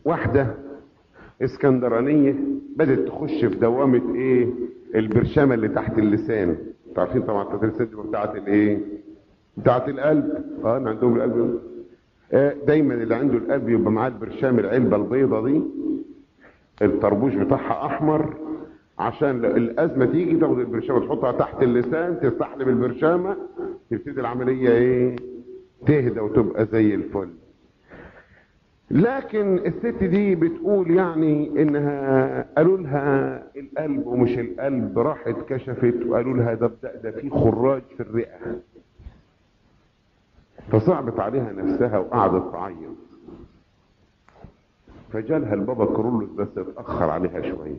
واحدة اسكندرانية بدأت تخش في دوامة ايه البرشامة اللي تحت اللسان انتوا عارفين طبعا تحت اللسان دي بتاعت الايه بتاعت القلب اه أنا عندهم القلب آه دايما اللي عنده القلب يبقى معاه البرشام العلبة البيضة دي الطربوش بتاعها احمر عشان الازمه تيجي تاخد البرشامه تحطها تحت اللسان تستحلب البرشامه تبتدي العمليه ايه تهدى وتبقى زي الفل لكن الست دي بتقول يعني انها قالوا لها القلب ومش القلب راحت كشفت وقالوا لها ده ده, ده في خراج في الرئه فصعبت عليها نفسها وقعدت تعيط فجالها البابا كرولوس بس اتاخر عليها شويه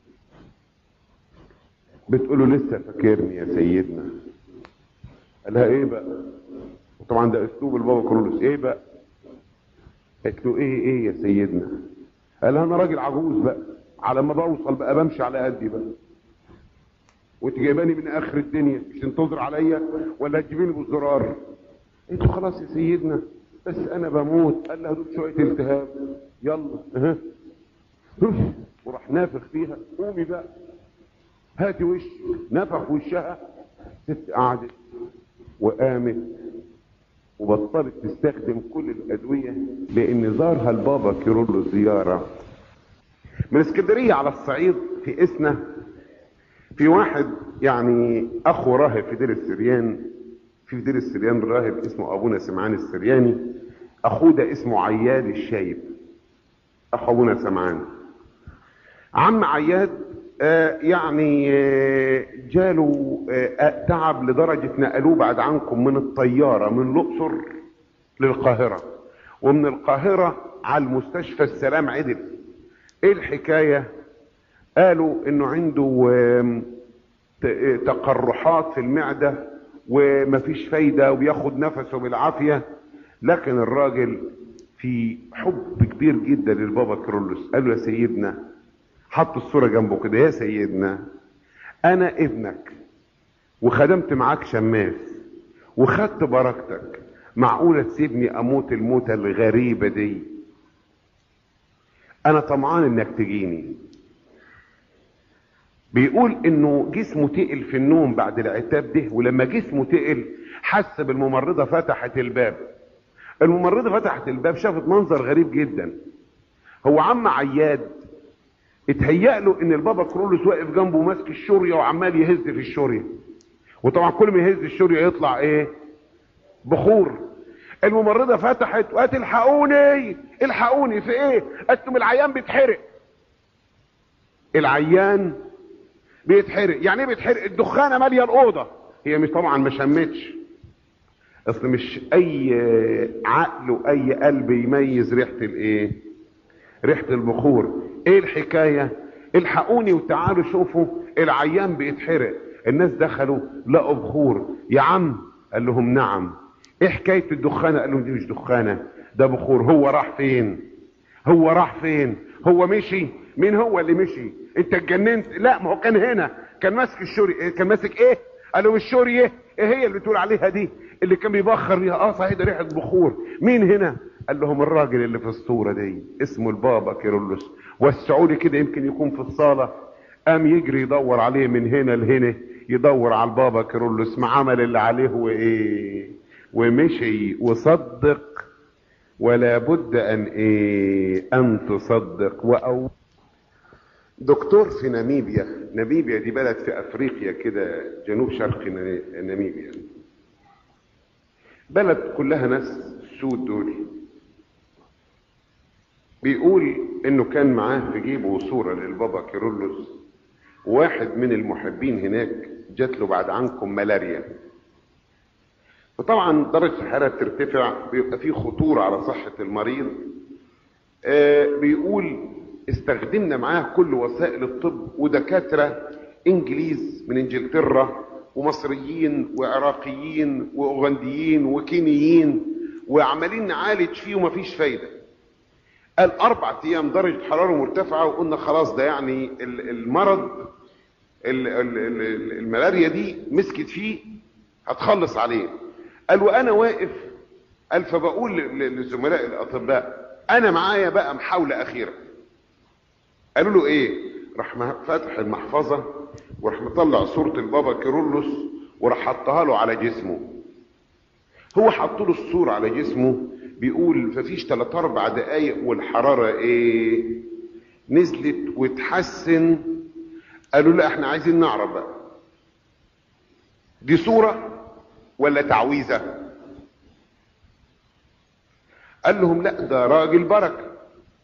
بتقول له لسه فاكرني يا سيدنا قال لها ايه بقى وطبعا ده اسلوب البابا كرولوس ايه بقى قالت له ايه ايه يا سيدنا قال لها انا راجل عجوز بقى على ما بوصل بقى بمشي على قدي بقى وانت جايباني من اخر الدنيا مش تنتظر عليا ولا هتجيبيني بالزرار قلت له خلاص يا سيدنا بس انا بموت قال لها دول شويه التهاب يلا ها وراح نافخ فيها قومي بقى هاتي وش نفخ وشها ست قعدت وقامت وبطلت تستخدم كل الادويه لان زارها البابا كيرلو زياره من اسكندريه على الصعيد في اسنا في واحد يعني اخو راهب في دير السريان في دير السريان راهب اسمه ابونا سمعان السرياني اخوه ده اسمه عياد الشايب اخو ابونا سمعان عم عياد آه يعني آه جاله آه تعب لدرجة نقلوه بعد عنكم من الطيارة من الأقصر للقاهرة ومن القاهرة على المستشفى السلام عدل ايه الحكاية قالوا انه عنده تقرحات في المعدة ومفيش فايدة وبياخد نفسه بالعافية لكن الراجل في حب كبير جدا للبابا كرولوس قال له يا سيدنا حط الصورة جنبه كده يا سيدنا انا ابنك وخدمت معاك شماس وخدت بركتك معقولة تسيبني اموت الموتة الغريبة دي انا طمعان انك تجيني بيقول انه جسمه تقل في النوم بعد العتاب ده ولما جسمه تقل حس بالممرضة فتحت الباب الممرضة فتحت الباب شافت منظر غريب جدا هو عم عياد اتهيأ له ان البابا كرولوس واقف جنبه ماسك الشوريه وعمال يهز في الشوريه وطبعا كل ما يهز الشوريه يطلع ايه بخور الممرضه فتحت وقالت الحقوني الحقوني في ايه قالت لهم العيان بيتحرق العيان بيتحرق يعني ايه بيتحرق الدخانه ماليه الاوضه هي مش طبعا ما شمتش اصل مش اي عقل واي قلب يميز ريحه الايه ريحه البخور ايه الحكاية الحقوني وتعالوا شوفوا العيان بيتحرق الناس دخلوا لقوا بخور يا عم قال لهم نعم ايه حكاية الدخانة قال لهم دي مش دخانة ده بخور هو راح فين هو راح فين هو مشي مين هو اللي مشي انت اتجننت لا ما هو كان هنا كان ماسك الشوري كان ماسك ايه قالوا الشوري ايه ايه هي اللي بتقول عليها دي اللي كان بيبخر بيها اه صحيح ده ريحه بخور مين هنا قال لهم الراجل اللي في الصوره دي اسمه البابا كيرلس وسعوا لي كده يمكن يكون في الصاله قام يجري يدور عليه من هنا لهنا يدور على البابا كيرلس ما عمل اللي عليه وايه ومشي وصدق ولا بد ان ايه ان تصدق واو دكتور في ناميبيا ناميبيا دي بلد في افريقيا كده جنوب شرق ناميبيا بلد كلها ناس سود دول بيقول انه كان معاه في جيبه صورة للبابا كيرلس واحد من المحبين هناك جات له بعد عنكم ملاريا وطبعا درجة الحرارة ترتفع بيبقى فيه خطورة على صحة المريض آه بيقول استخدمنا معاه كل وسائل الطب ودكاترة انجليز من انجلترا ومصريين وعراقيين واوغنديين وكينيين وعمالين نعالج فيه ومفيش فايده قال اربع ايام درجه حراره مرتفعه وقلنا خلاص ده يعني المرض الملاريا دي مسكت فيه هتخلص عليه قال وانا واقف قال فبقول للزملاء الاطباء انا معايا بقى محاولة اخيرة قالوا له ايه راح فاتح المحفظة وراح مطلع صورة البابا كيرلس وراح حطها له على جسمه هو حط له الصورة على جسمه بيقول ففيش تلات اربع دقايق والحرارة ايه نزلت وتحسن قالوا لا احنا عايزين نعرف بقى دي صورة ولا تعويذة قال لهم لا ده راجل بركة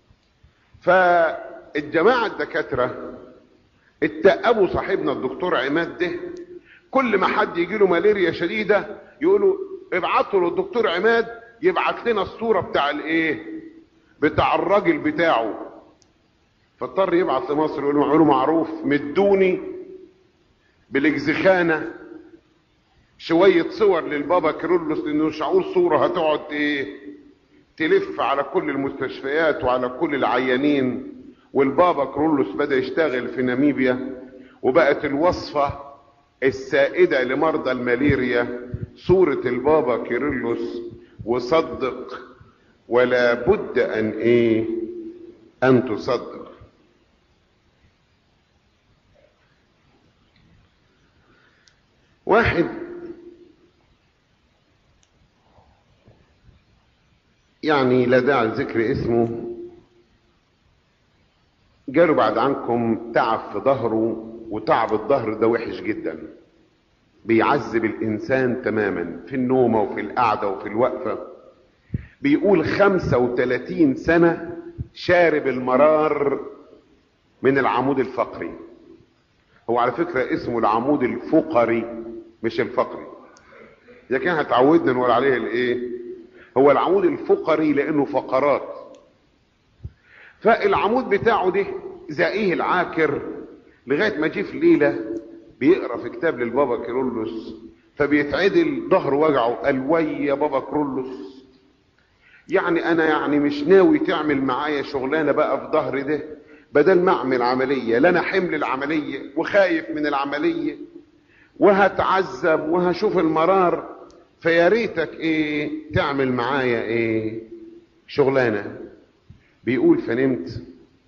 فالجماعة الدكاترة اتقبوا صاحبنا الدكتور عماد ده كل ما حد يجي له ملاريا شديدة يقولوا ابعتوا للدكتور عماد يبعت لنا الصورة بتاع الايه بتاع الراجل بتاعه فاضطر يبعت لمصر يقول له معروف مدوني بالاجزخانة شوية صور للبابا كيرلس لانه مش هقول صورة هتقعد ايه تلف على كل المستشفيات وعلى كل العيانين والبابا كرولوس بدأ يشتغل في ناميبيا وبقت الوصفة السائدة لمرضى الماليريا صورة البابا كيرلس وصدق ولا بد ان ايه ان تصدق واحد يعني لا داعي لذكر اسمه جاله بعد عنكم تعب في ظهره وتعب الظهر ده وحش جدا بيعذب الانسان تماما في النومة وفي القعدة وفي الوقفة بيقول خمسة وتلاتين سنة شارب المرار من العمود الفقري هو على فكرة اسمه العمود الفقري مش الفقري اذا كان هتعودنا نقول عليه الايه هو العمود الفقري لانه فقرات فالعمود بتاعه ده زقيه العاكر لغايه ما جه في ليله بيقرا في كتاب للبابا كيرلس فبيتعدل ظهره وجعه قال وي يا بابا كيرلس يعني انا يعني مش ناوي تعمل معايا شغلانه بقى في ظهري ده بدل ما اعمل عمليه لا انا حمل العمليه وخايف من العمليه وهتعذب وهشوف المرار فيا ريتك ايه تعمل معايا ايه شغلانه بيقول فنمت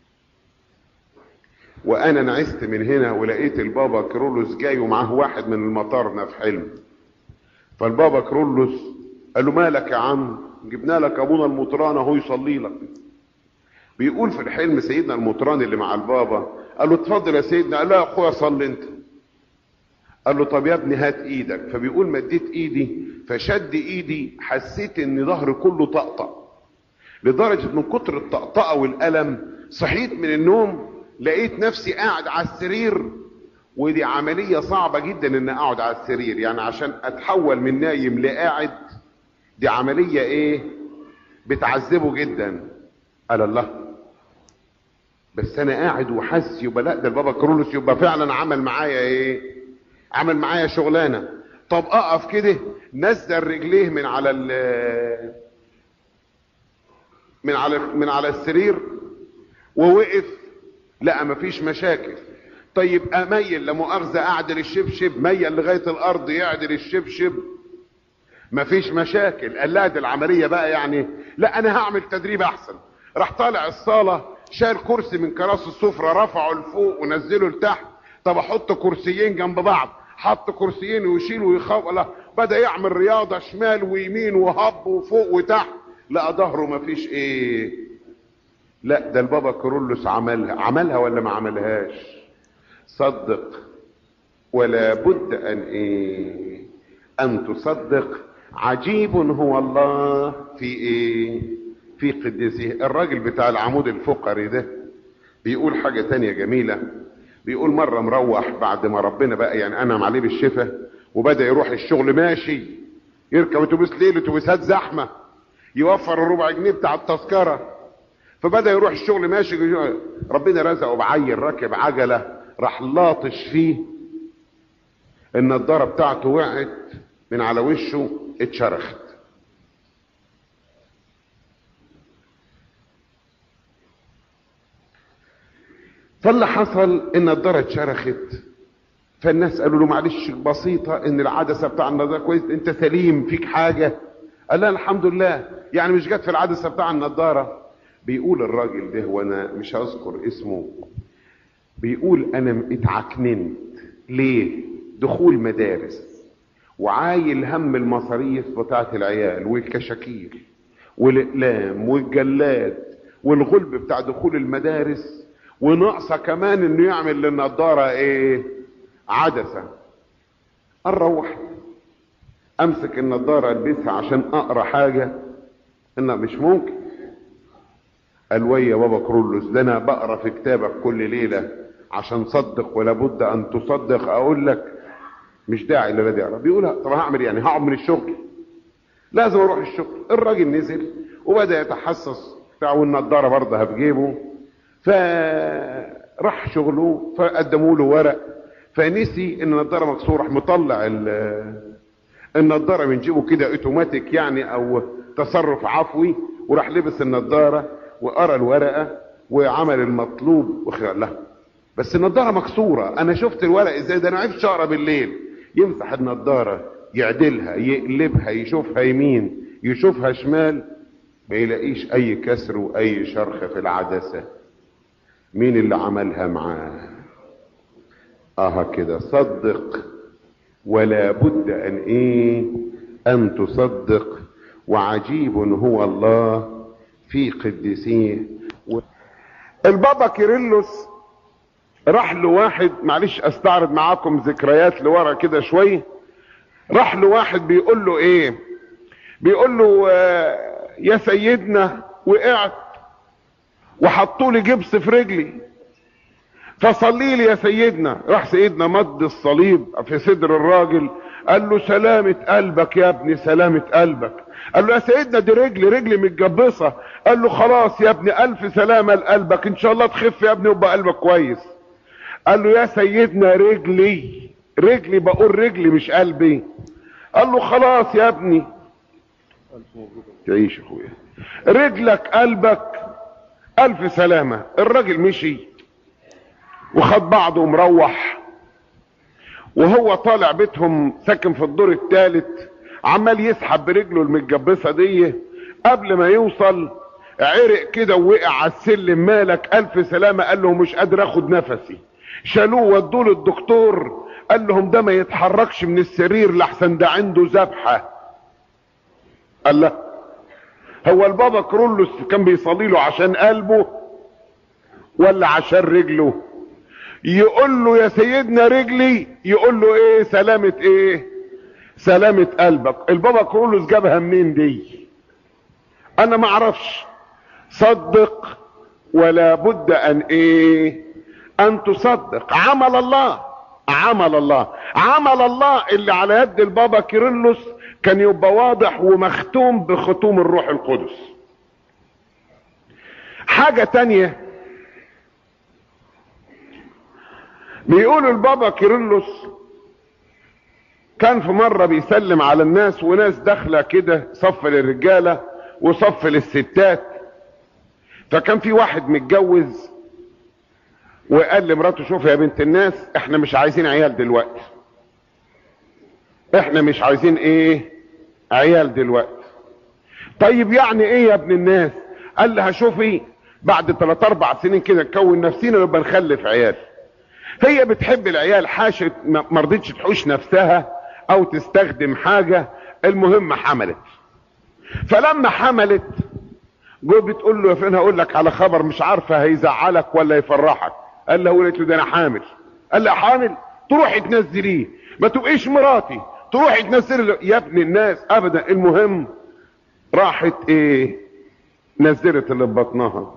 وانا نعست من هنا ولقيت البابا كرولوس جاي ومعاه واحد من المطارنا في حلم فالبابا كرولوس قال له مالك يا عم جبنا لك ابونا المطران اهو يصلي لك بيقول في الحلم سيدنا المطران اللي مع البابا قال له اتفضل يا سيدنا قال له يا اخويا صلي انت قال له طب يا ابني هات ايدك فبيقول مديت ايدي فشد ايدي حسيت ان ظهري كله طقطق لدرجة من كتر الطقطقة والألم صحيت من النوم لقيت نفسي قاعد على السرير ودي عملية صعبة جدا ان اقعد على السرير يعني عشان اتحول من نايم لقاعد دي عملية ايه بتعذبه جدا قال الله بس انا قاعد وحاسس يبقى لا ده البابا كرولوس يبقى فعلا عمل معايا ايه عمل معايا شغلانة طب اقف كده نزل رجليه من على ال من على من على السرير ووقف لا مفيش مشاكل طيب اميل لمؤاخذه اعدل الشبشب ميل لغايه الارض يعدل الشبشب مفيش مشاكل قال لا دي العمليه بقى يعني لا انا هعمل تدريب احسن راح طالع الصاله شال كرسي من كراسي السفره رفعه لفوق ونزله لتحت طب احط كرسيين جنب بعض حط كرسيين ويشيل ويخاف لا بدا يعمل رياضه شمال ويمين وهب وفوق وتحت لا ظهره مفيش ايه لا ده البابا كرولوس عملها عملها ولا ما عملهاش صدق ولا بد ان ايه ان تصدق عجيب هو الله في ايه في قدسه الراجل بتاع العمود الفقري ده بيقول حاجة تانية جميلة بيقول مرة مروح بعد ما ربنا بقى يعني انعم عليه بالشفاء وبدأ يروح الشغل ماشي يركب اتوبيس ليل اتوبيسات زحمة يوفر الربع جنيه بتاع التذكرة فبدأ يروح الشغل ماشي ربنا رزقه بعيل راكب عجلة راح لاطش فيه النضارة بتاعته وقعت من على وشه اتشرخت فاللي حصل ان النضارة اتشرخت فالناس قالوا له معلش بسيطة ان العدسة بتاع النضارة كويس انت سليم فيك حاجة قال لا الحمد لله يعني مش جت في العدسة بتاع النضارة بيقول الراجل ده وانا مش هذكر اسمه بيقول انا اتعكننت ليه دخول مدارس وعايل هم المصاريف بتاعت العيال والكشاكيل والاقلام والجلاد والغلب بتاع دخول المدارس وناقصه كمان انه يعمل للنضاره ايه عدسه اروح امسك النضاره البسها عشان اقرا حاجه انها مش ممكن قال ويا بابا كرولوس ده انا بقرا في كتابك كل ليله عشان صدق ولا بد ان تصدق اقول لك مش داعي للذي اقرا بيقول طب هعمل يعني هقعد من الشغل لازم اروح الشغل الراجل نزل وبدا يتحسس بتاع والنضاره برضه في جيبه فراح شغله فقدموا له ورق فنسي ان النضاره مكسوره راح مطلع النضاره من جيبه كده اوتوماتيك يعني او تصرف عفوي وراح لبس النضاره وقرا الورقه وعمل المطلوب وخلاه بس النضاره مكسوره انا شفت الورق ازاي ده انا عرفت اقرا بالليل يمسح النضاره يعدلها يقلبها يشوفها يمين يشوفها شمال ما يلاقيش اي كسر واي شرخ في العدسه مين اللي عملها معاه اه كده صدق ولا بد ان ايه ان تصدق وعجيب هو الله في قديسيه و... البابا كيرلس راح له واحد معلش استعرض معاكم ذكريات لورا كده شويه راح له واحد بيقول له ايه بيقول له آه يا سيدنا وقعت وحطوا لي جبس في رجلي فصلي لي يا سيدنا راح سيدنا مد الصليب في صدر الراجل قال له سلامة قلبك يا ابني سلامة قلبك قال له يا سيدنا دي رجلي رجلي متجبصة قال له خلاص يا ابني الف سلامة لقلبك ان شاء الله تخف يا ابني ويبقى قلبك كويس قال له يا سيدنا رجلي رجلي بقول رجلي مش قلبي قال له خلاص يا ابني تعيش يا اخويا رجلك قلبك الف سلامة الراجل مشي وخد بعضه ومروح وهو طالع بيتهم ساكن في الدور الثالث عمال يسحب برجله المتجبسه دي قبل ما يوصل عرق كده ووقع على السلم مالك الف سلامه قال له مش قادر اخد نفسي شالوه ودوه للدكتور قال لهم ده ما يتحركش من السرير لحسن ده عنده ذبحه قال لا هو البابا كرولوس كان بيصلي له عشان قلبه ولا عشان رجله يقول له يا سيدنا رجلي يقول له ايه سلامة ايه سلامة قلبك البابا كرولوس جابها منين دي انا ما اعرفش صدق ولا بد ان ايه ان تصدق عمل الله عمل الله عمل الله اللي على يد البابا كيرلس كان يبقى واضح ومختوم بختوم الروح القدس حاجة تانية بيقولوا البابا كيرلس كان في مرة بيسلم على الناس وناس داخلة كده صف للرجالة وصف للستات فكان في واحد متجوز وقال لمراته شوف يا بنت الناس احنا مش عايزين عيال دلوقتي احنا مش عايزين ايه عيال دلوقتي طيب يعني ايه يا ابن الناس قال لها شوفي بعد 3 4 سنين كده نكون نفسينا ونبقى نخلف عيال هي بتحب العيال حاشت ما رضتش تحوش نفسها او تستخدم حاجة المهم حملت فلما حملت جو بتقول له يا فين هقول لك على خبر مش عارفه هيزعلك ولا يفرحك قال له قلت له ده انا حامل قال لها حامل تروحي تنزليه ما تبقيش مراتي تروحي تنزلي يا ابن الناس ابدا المهم راحت ايه نزلت اللي في بطنها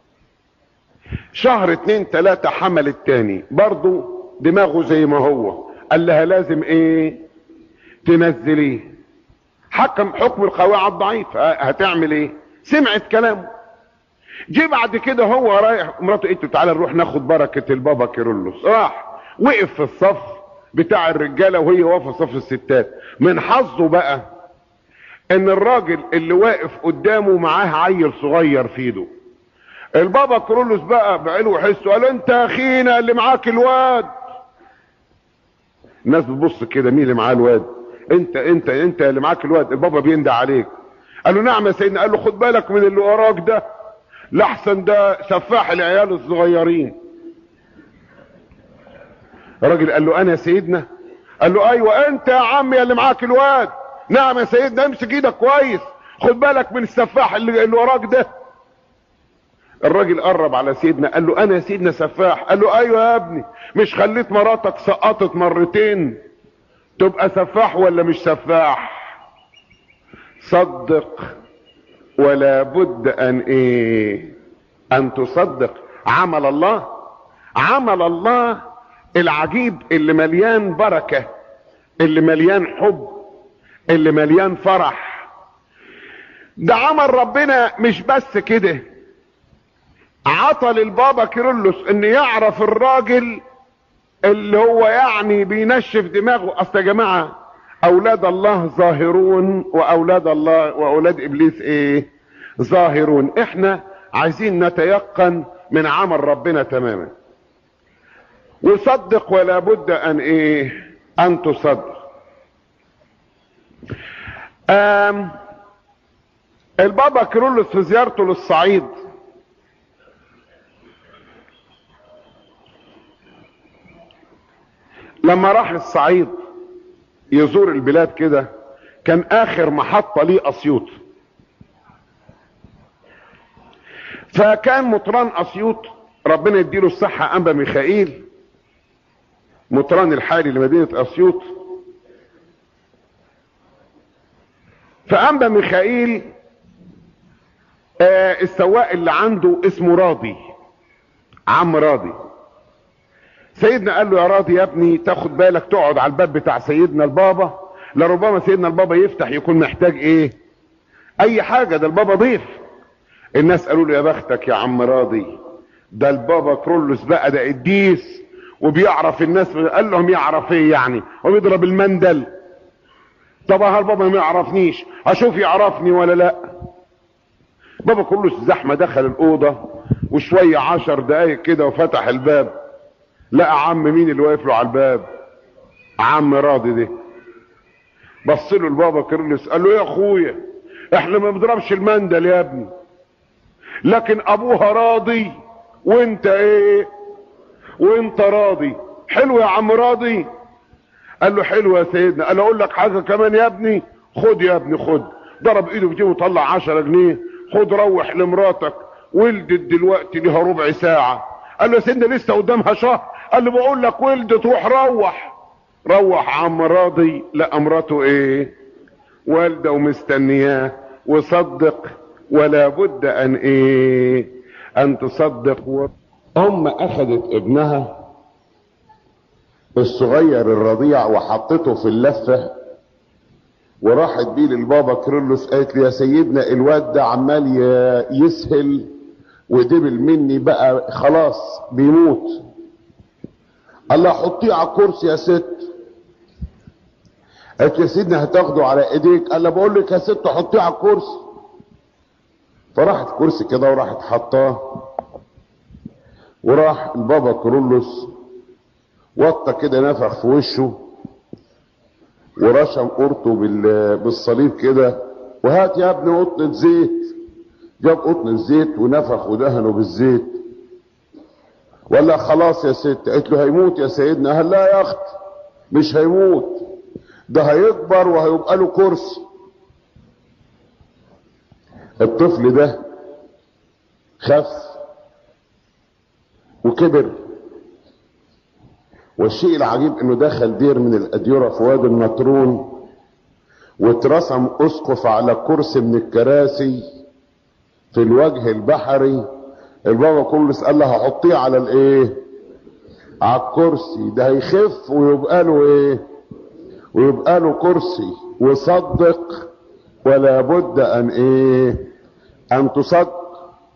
شهر اتنين تلاتة حمل التاني برضو دماغه زي ما هو قال لها لازم ايه تنزليه حكم حكم القواعد ضعيف هتعمل ايه سمعت كلامه جه بعد كده هو رايح مراته قالت له تعالى نروح ناخد بركة البابا كيرلس راح وقف في الصف بتاع الرجاله وهي واقفه في صف الستات من حظه بقى ان الراجل اللي واقف قدامه معاه عيل صغير في ايده البابا كرولوس بقى بعلو حسه قال انت يا اخينا اللي معاك الواد الناس بتبص كده مين اللي معاه الواد انت انت انت اللي معاك الواد البابا بيندى عليك قال له نعم يا سيدنا قال له خد بالك من اللي وراك ده لحسن ده سفاح العيال الصغيرين الراجل قال له انا يا سيدنا قال له ايوه انت يا عم يا اللي معاك الواد نعم يا سيدنا امسك ايدك كويس خد بالك من السفاح اللي, اللي وراك ده الراجل قرب على سيدنا قال له انا يا سيدنا سفاح قال له ايوه يا ابني مش خليت مراتك سقطت مرتين تبقى سفاح ولا مش سفاح صدق ولا بد ان ايه ان تصدق عمل الله عمل الله العجيب اللي مليان بركة اللي مليان حب اللي مليان فرح ده عمل ربنا مش بس كده عطى للبابا كيرلس ان يعرف الراجل اللي هو يعني بينشف دماغه اصل يا جماعه اولاد الله ظاهرون واولاد الله واولاد ابليس ايه ظاهرون احنا عايزين نتيقن من عمل ربنا تماما وصدق ولا بد ان ايه ان تصدق آم البابا كيرلس في زيارته للصعيد لما راح الصعيد يزور البلاد كده كان اخر محطة ليه اسيوط فكان مطران اسيوط ربنا يديله الصحة انبا ميخائيل مطران الحالي لمدينة اسيوط فانبا ميخائيل آه السواق اللي عنده اسمه راضي عم راضي سيدنا قال له يا راضي يا ابني تاخد بالك تقعد على الباب بتاع سيدنا البابا لربما سيدنا البابا يفتح يكون محتاج ايه اي حاجة ده البابا ضيف الناس قالوا له يا بختك يا عم راضي ده البابا كرولوس بقى ده قديس وبيعرف الناس قال لهم يعرف ايه يعني وبيضرب المندل طب البابا ما يعرفنيش اشوف يعرفني ولا لا بابا كرولوس زحمة دخل الاوضة وشوية عشر دقايق كده وفتح الباب لقى عم مين اللي واقف له على الباب عم راضي ده بص له البابا كيرلس قال له يا اخويا احنا ما بنضربش المندل يا ابني لكن ابوها راضي وانت ايه وانت راضي حلو يا عم راضي قال له حلو يا سيدنا قال له اقول لك حاجه كمان يا ابني خد يا ابني خد ضرب ايده في جيبه وطلع 10 جنيه خد روح لمراتك ولدت دلوقتي ليها ربع ساعه قال له يا سيدنا لسه قدامها شهر قال له بقول لك ولدت روح روح روح عم راضي لقى مراته ايه والده ومستنياه وصدق ولا بد ان ايه ان تصدق و... ام اخذت ابنها الصغير الرضيع وحطته في اللفه وراحت بيه للبابا كرولوس قالت لي يا سيدنا الواد ده عمال يسهل ودبل مني بقى خلاص بيموت قال لها حطيه على الكرسي يا ست قالت يا سيدنا هتاخده على ايديك قال لها بقول لك يا ست حطيه على الكرسي فراحت كرسي كده وراحت حطاه وراح البابا كرولوس وطى كده نفخ في وشه ورشم قرطه بالصليب كده وهات يا ابني قطنة زيت جاب قطن الزيت ونفخ ودهنه بالزيت ولا خلاص يا ست قالت له هيموت يا سيدنا قال لا يا اخت مش هيموت ده هيكبر وهيبقى له كرسي الطفل ده خف وكبر والشيء العجيب انه دخل دير من الاديره في وادي النطرون واترسم اسقف على كرسي من الكراسي في الوجه البحري البابا كلس قال لها حطيه على الايه على الكرسي ده هيخف ويبقى له ايه ويبقى له كرسي وصدق ولا بد ان ايه ان تصدق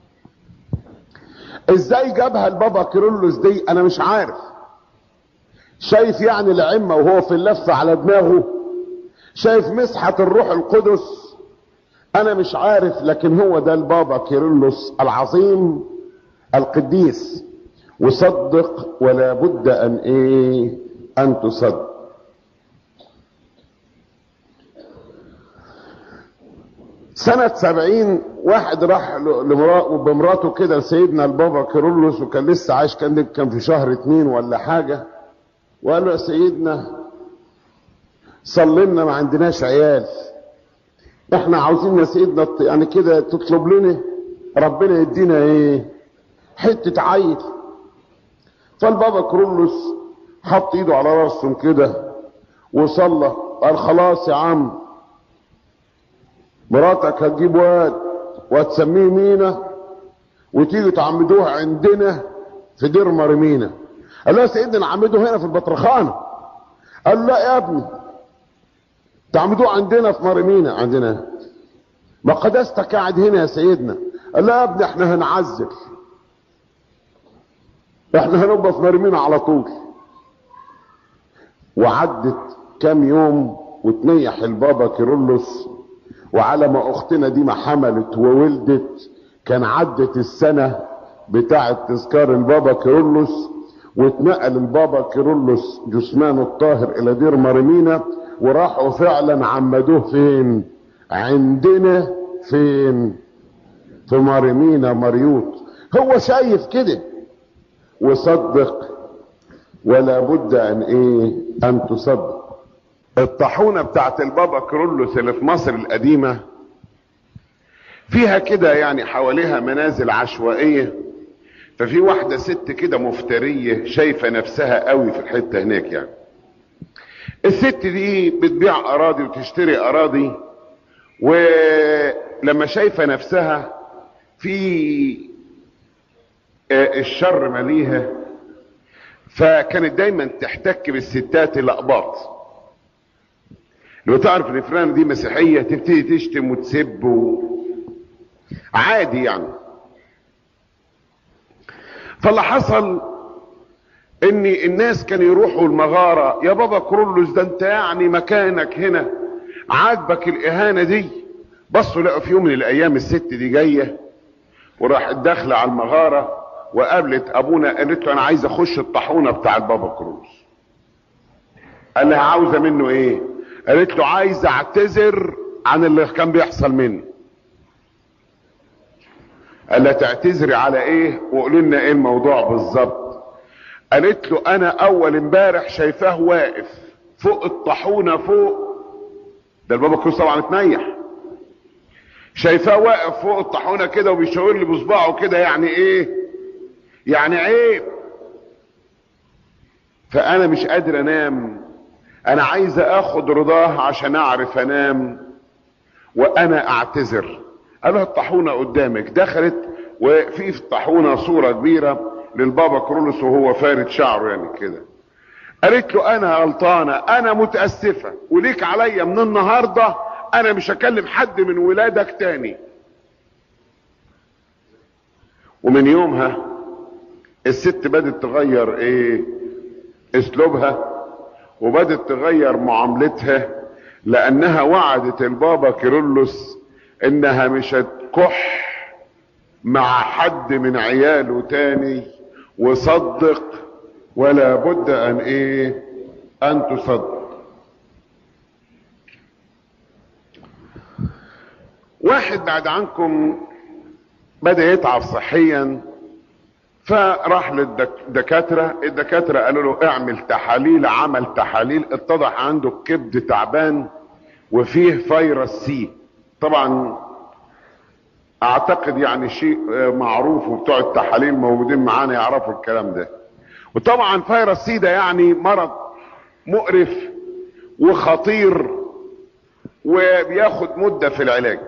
ازاي جابها البابا كيرلس دي انا مش عارف شايف يعني العمة وهو في اللفة على دماغه شايف مسحة الروح القدس انا مش عارف لكن هو ده البابا كيرلس العظيم القديس وصدق ولا بد ان ايه ان تصدق سنة سبعين واحد راح لمرا- بمراته كده لسيدنا البابا كيرلس وكان لسه عايش كان كان في شهر اتنين ولا حاجة وقال له يا سيدنا صلي لنا ما عندناش عيال احنا عاوزين يا سيدنا ت- يعني كده تطلب لنا ربنا يدينا ايه حتة عيل فالبابا كرولوس حط ايده على راسهم كده وصلى قال خلاص يا عم مراتك هتجيب واد وهتسميه مينا وتيجي تعمدوها عندنا في دير مرمينا قال له يا سيدنا نعمده هنا في البطرخانه قال له لا يا ابني تعمدوه عندنا في مرمينا عندنا ما قداستك قاعد هنا يا سيدنا قال لا يا ابني احنا هنعزل احنا هنبقى في مرمينا على طول وعدت كام يوم وتنيح البابا كيرلس وعلى ما اختنا دي ما حملت وولدت كان عدت السنة بتاعة تذكار البابا كيرلس واتنقل البابا كيرلس جثمانه الطاهر الى دير مرمينا وراحوا فعلا عمدوه فين عندنا فين في مرمينا مريوط هو شايف كده وصدق ولا بد ان ايه ان تصدق الطاحونة بتاعت البابا كرولوس اللي في مصر القديمة فيها كده يعني حواليها منازل عشوائية ففي واحدة ست كده مفترية شايفة نفسها قوي في الحتة هناك يعني الست دي بتبيع اراضي وتشتري اراضي ولما شايفة نفسها في آه، الشر مليها فكانت دايما تحتك بالستات الاقباط لو تعرف ان فلان دي مسيحيه تبتدي تشتم وتسب و... عادي يعني فاللي حصل ان الناس كانوا يروحوا المغاره يا بابا كرولوس ده انت يعني مكانك هنا عاجبك الاهانه دي بصوا لقوا في يوم من الايام الست دي جايه وراحت داخله على المغاره وقابلت ابونا قالت له انا عايز اخش الطاحونه بتاع البابا كرولوس قال لها عاوزه منه ايه قالت له عايز اعتذر عن اللي كان بيحصل مني قال لها تعتذري على ايه وقولوا لنا ايه الموضوع بالظبط قالت له انا اول امبارح شايفاه واقف فوق الطاحونه فوق ده البابا كروس طبعا اتنيح شايفاه واقف فوق الطاحونه كده وبيشاور لي بصباعه كده يعني ايه يعني عيب فانا مش قادر انام انا عايز اخد رضاه عشان اعرف انام وانا اعتذر قالها الطاحونه قدامك دخلت وفي في الطاحونه صوره كبيره للبابا كرولوس وهو فارد شعره يعني كده قالت له انا غلطانه انا متاسفه وليك عليا من النهارده انا مش هكلم حد من ولادك تاني ومن يومها الست بدت تغير ايه اسلوبها وبدت تغير معاملتها لانها وعدت البابا كيرلس انها مش هتكح مع حد من عياله تاني وصدق ولا بد ان ايه ان تصدق واحد بعد عنكم بدا يتعب صحيا فراح للدكاتره الدكاتره قالوا له اعمل تحاليل عمل تحاليل اتضح عنده الكبد تعبان وفيه فيروس سي طبعا اعتقد يعني شيء معروف وبتوع التحاليل موجودين معانا يعرفوا الكلام ده وطبعا فيروس سي ده يعني مرض مقرف وخطير وبياخد مدة في العلاج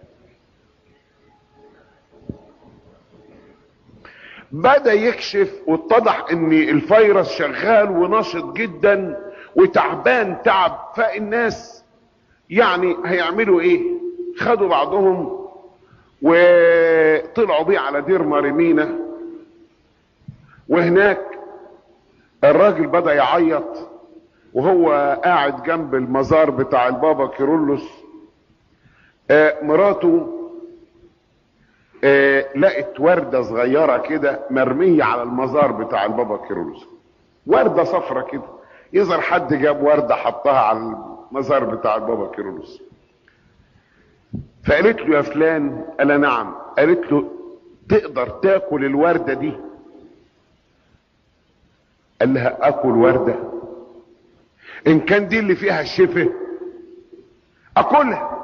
بدأ يكشف واتضح ان الفيروس شغال ونشط جدا وتعبان تعب فالناس يعني هيعملوا ايه خدوا بعضهم وطلعوا بيه على دير ماريمينا وهناك الراجل بدأ يعيط وهو قاعد جنب المزار بتاع البابا كيرلس آه مراته آه لقت وردة صغيرة كده مرمية على المزار بتاع البابا كيرلس وردة صفرة كده يظهر حد جاب وردة حطها على المزار بتاع البابا كيرلس فقالت له يا فلان قال نعم قالت له تقدر تاكل الوردة دي قال لها اكل وردة ان كان دي اللي فيها الشفاء اكلها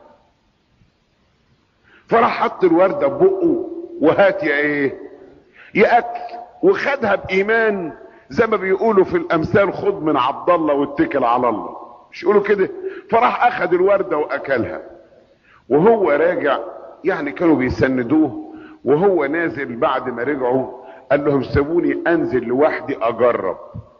فراح حط الوردة ببقه وهات يا ايه يا اكل وخدها بايمان زي ما بيقولوا في الامثال خد من عبد الله واتكل على الله مش يقولوا كده فراح اخد الوردة واكلها وهو راجع يعني كانوا بيسندوه وهو نازل بعد ما رجعوا قال لهم سيبوني انزل لوحدي اجرب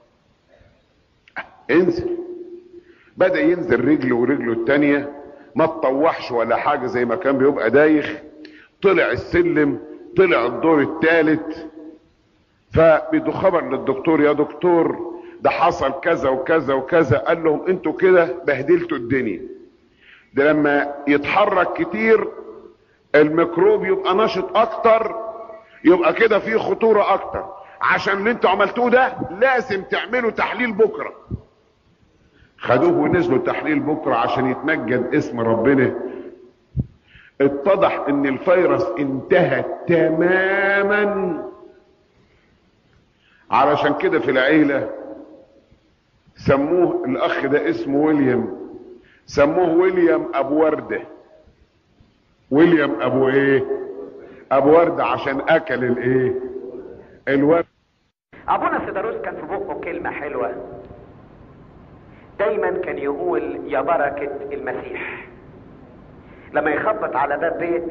انزل بدا ينزل رجله ورجله التانية ما تطوحش ولا حاجة زي ما كان بيبقى دايخ طلع السلم طلع الدور الثالث فبيدوا خبر للدكتور يا دكتور ده حصل كذا وكذا وكذا قال لهم انتوا كده بهدلتوا الدنيا ده لما يتحرك كتير الميكروب يبقى نشط اكتر يبقى كده فيه خطورة اكتر عشان اللي انتوا عملتوه ده لازم تعملوا تحليل بكرة خدوه ونزلوا تحليل بكرة عشان يتمجد اسم ربنا اتضح ان الفيروس انتهى تماما علشان كده في العيلة سموه الاخ ده اسمه ويليام سموه ويليام ابو وردة ويليام ابو ايه ابو وردة عشان اكل الايه الورد ابونا سيداروس كان في بقه كلمة حلوة دايما كان يقول يا بركة المسيح لما يخبط على باب بيت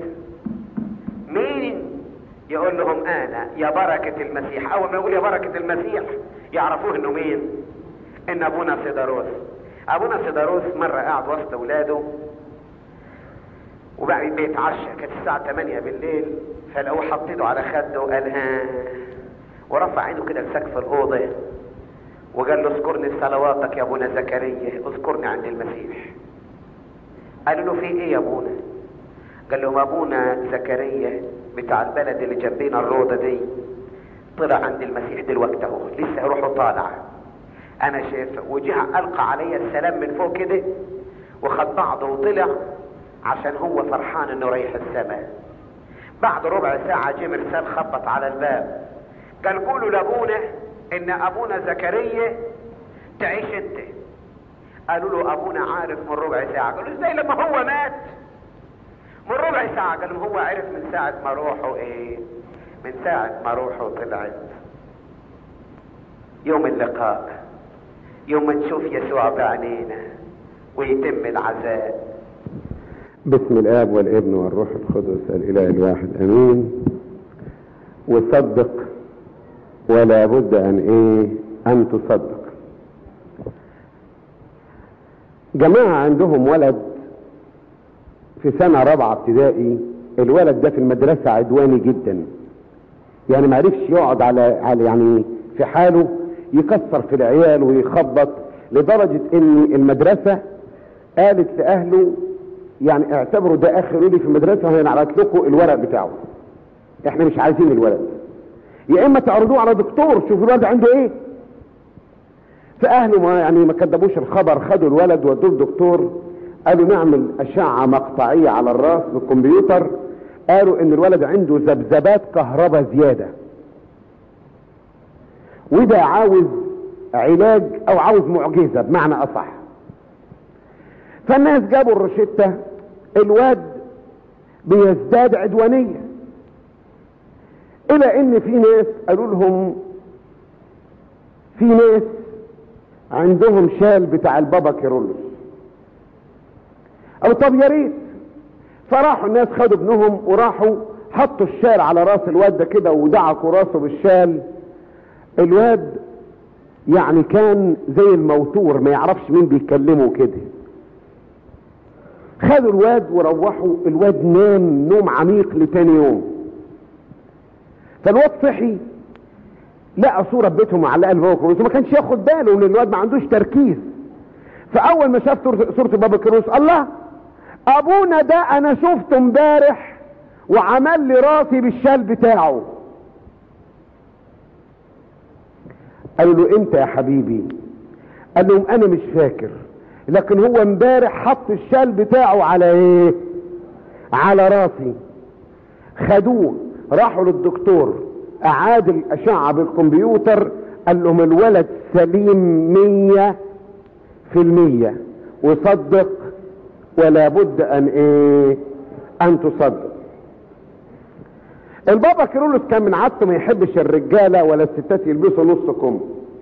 مين يقول لهم انا يا بركة المسيح اول ما يقول يا بركة المسيح يعرفوه انه مين ان ابونا سيداروس ابونا سيداروس مرة قاعد وسط اولاده وبعدين بيتعشى كانت الساعة 8 بالليل فلقوه حط ايده على خده وقال ها ورفع عينه كده لسقف الأوضة وقال له اذكرني في صلواتك يا ابونا زكريا اذكرني عند المسيح قالوا له في ايه يا ابونا قال لهم ابونا زكريا بتاع البلد اللي جنبينا الروضة دي طلع عند المسيح دلوقتي اهو لسه روحه طالع انا شايف وجه القى علي السلام من فوق كده وخد بعضه وطلع عشان هو فرحان انه رايح السماء بعد ربع ساعة جه مرسال خبط على الباب قال قولوا لابونا ان ابونا زكريا تعيش انت قالوا له ابونا عارف من ربع ساعة قالوا ازاي لما هو مات من ربع ساعة قال هو عرف من ساعة ما روحه ايه من ساعة ما روحه طلعت يوم اللقاء يوم ما نشوف يسوع بعينينا ويتم العزاء باسم الاب والابن والروح القدس الاله الواحد امين وصدق ولا بد ان ايه ان تصدق جماعة عندهم ولد في سنة رابعة ابتدائي الولد ده في المدرسة عدواني جدا يعني ما عرفش يقعد على على يعني في حاله يكسر في العيال ويخبط لدرجة ان المدرسة قالت لأهله يعني اعتبروا ده اخر لي في المدرسة وهنعرض لكم الورق بتاعه احنا مش عايزين الولد يا اما تعرضوه على دكتور شوفوا الولد عنده ايه فاهله ما يعني ما كدبوش الخبر خدوا الولد ودوه الدكتور قالوا نعمل اشعة مقطعية على الراس بالكمبيوتر قالوا ان الولد عنده ذبذبات كهرباء زيادة وده عاوز علاج او عاوز معجزة بمعنى اصح فالناس جابوا الروشتة الواد بيزداد عدوانية الى ان في ناس قالوا لهم في ناس عندهم شال بتاع البابا كيرلس او طب يا ريت فراحوا الناس خدوا ابنهم وراحوا حطوا الشال على راس الواد ده كده ودعكوا راسه بالشال الواد يعني كان زي الموتور ما يعرفش مين بيكلمه كده خدوا الواد وروحوا الواد نام نوم عميق لتاني يوم فالواد صحي لقى صورة بيتهم معلقة البابا كروس وما كانش ياخد باله ان الواد ما عندوش تركيز فاول ما شاف صورة بابا كروس الله ابونا ده انا شفته امبارح وعمل لي راسي بالشال بتاعه قالوا له انت يا حبيبي قال لهم انا مش فاكر لكن هو امبارح حط الشال بتاعه على ايه على راسي خدوه راحوا للدكتور اعاد الاشعة بالكمبيوتر قال لهم الولد سليم مية في المية وصدق ولا بد ان ايه ان تصدق البابا كيرلس كان من عادته ما يحبش الرجاله ولا الستات يلبسوا نص كم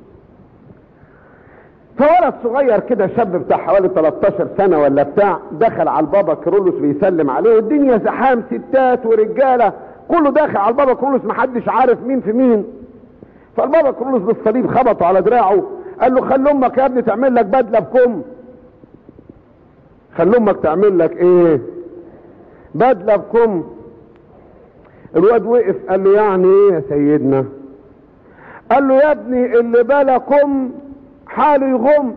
فولد صغير كده شاب بتاع حوالي 13 سنه ولا بتاع دخل على البابا كيرلس بيسلم عليه والدنيا زحام ستات ورجاله كله داخل على البابا كيرلس محدش عارف مين في مين فالبابا كيرلس بالصليب خبطه على دراعه قال له خلي امك يا ابني تعمل لك بدله بكم خلي امك تعمل لك ايه بدله بكم الواد وقف قال له يعني ايه يا سيدنا قال له يا ابني اللي بالكم حاله يغم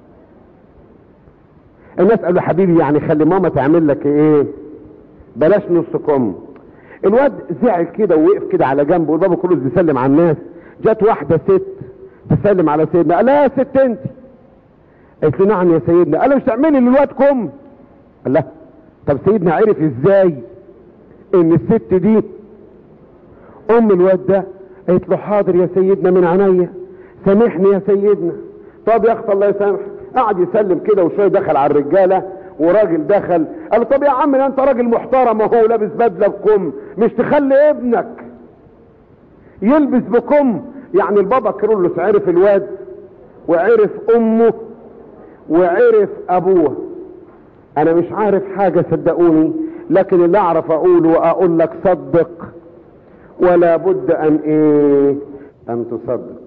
الناس قالوا حبيبي يعني خلي ماما تعمل لك ايه بلاش نص كم الواد زعل كده ووقف كده على جنبه والبابا كله بيسلم على الناس جت واحده ست تسلم على سيدنا قال لها يا ست انت قالت له نعم يا سيدنا قال له مش تعملي للواد كم قال لها طب سيدنا عرف ازاي ان الست دي ام الواد ده قالت له حاضر يا سيدنا من عينيا سامحني يا سيدنا طب يا اخت الله يسامحك قعد يسلم كده وشويه دخل على الرجاله وراجل دخل قال له طب يا عم ده انت راجل محترم اهو لابس بدله بكم مش تخلي ابنك يلبس بكم يعني البابا كيرلس عرف الواد وعرف امه وعرف ابوه انا مش عارف حاجه صدقوني لكن اللي اعرف اقوله واقول لك صدق ولا بد ان ايه ان تصدق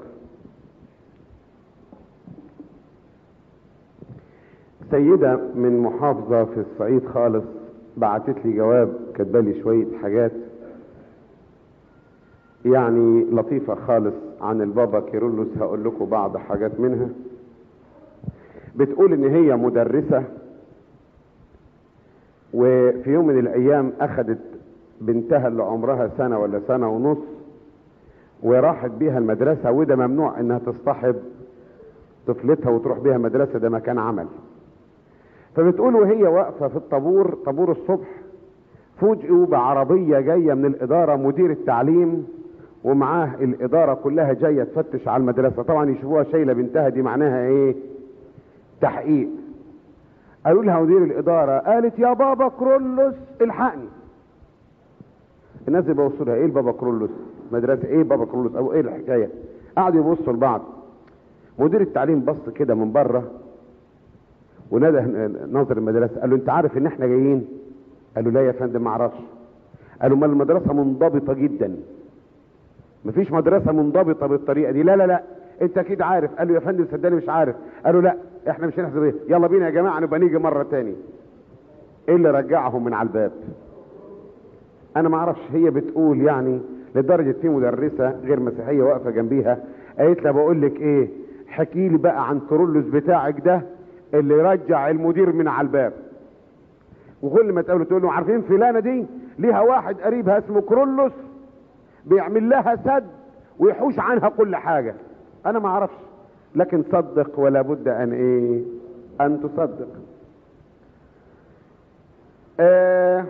سيدة من محافظة في الصعيد خالص بعتت لي جواب كاتبالي شوية حاجات يعني لطيفة خالص عن البابا كيرلس هقول لكم بعض حاجات منها بتقول ان هي مدرسة وفي يوم من الايام اخدت بنتها اللي عمرها سنة ولا سنة ونص وراحت بيها المدرسة وده ممنوع انها تصطحب طفلتها وتروح بيها مدرسة ده مكان عمل فبتقول وهي واقفة في الطابور طابور الصبح فوجئوا بعربية جاية من الإدارة مدير التعليم ومعاه الإدارة كلها جاية تفتش على المدرسة طبعا يشوفوها شايلة بنتها دي معناها إيه تحقيق قالوا لها مدير الإدارة قالت يا بابا كرولوس الحقني الناس يبصوا لها ايه البابا كرولوس مدرسة ايه بابا كرولوس او ايه الحكاية قعدوا يبصوا لبعض مدير التعليم بص كده من بره ونادى ناظر المدرسه قال له انت عارف ان احنا جايين قال له لا يا فندم ما اعرفش قال له ما المدرسه منضبطه جدا مفيش مدرسه منضبطه بالطريقه دي لا لا لا انت اكيد عارف قال له يا فندم صدقني مش عارف قال له لا احنا مش هنحسب ايه يلا بينا يا جماعه نبقى نيجي مره تاني ايه اللي رجعهم من على الباب انا ما اعرفش هي بتقول يعني لدرجه في مدرسه غير مسيحيه واقفه جنبيها قالت لها بقول لك ايه حكي لي بقى عن كرولوس بتاعك ده اللي رجع المدير من على الباب وكل ما تقابله تقول له عارفين فلانه دي ليها واحد قريبها اسمه كرولوس بيعمل لها سد ويحوش عنها كل حاجه انا ما اعرفش لكن صدق ولا بد ان ايه ان تصدق آه